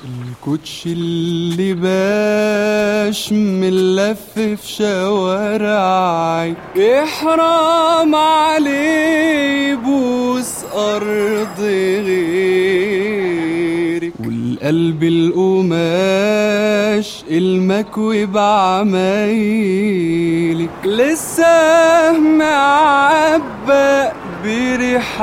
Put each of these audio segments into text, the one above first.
الكوتش اللي باش من لف في شوارعي احرام عليه يبوس ارض غيرك والقلب القماش المكوي بعمايلك لسه معبق بريح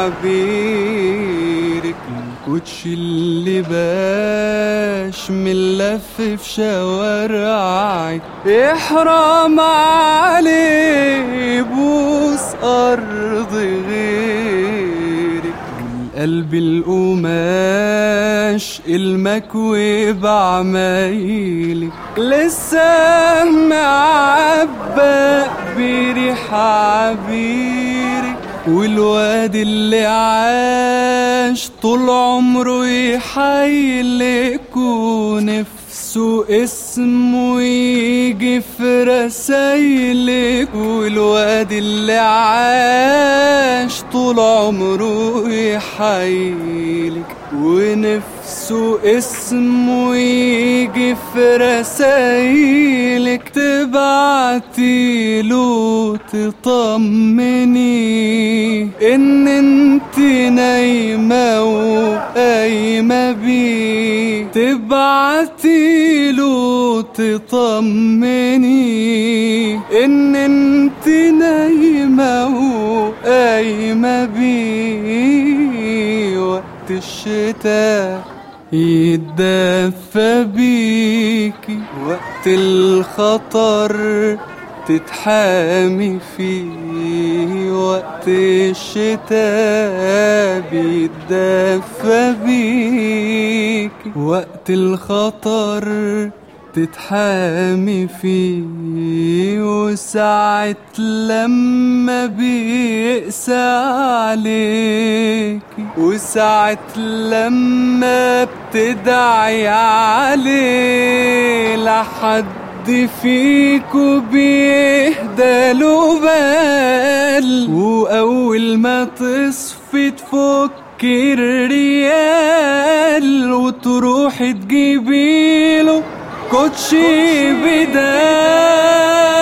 عبيرك الكوتش اللي باش من لف في شوارعي احرام عليه يبوس ارض غيرك القلب القماش المكوي بعمايلك لسه معبق بريح عبيرك والواد اللي عاش طول عمره يحيلك ونفسه اسمه يجي في رسايلك والواد اللي عاش طول عمره يحيلك ونفسه اسمه يجي في رسايلك تبعتيله تطمني ان انت نايمة وقايمة بيه تبعتيله تطمني ان انت نايمة وقايمة بيه وقت الشتاء يتدفى بيكي وقت الخطر تتحامي فيه وقت الشتاء بيتدفى بيكي وقت الخطر تتحامي فيه وساعة لما بيقسى عليك وساعة لما بتدعي عليه لحد فيكو بيهدى له بال وأول ما تصفي تفك الريال وتروحي تجيبيله كوتشي بدال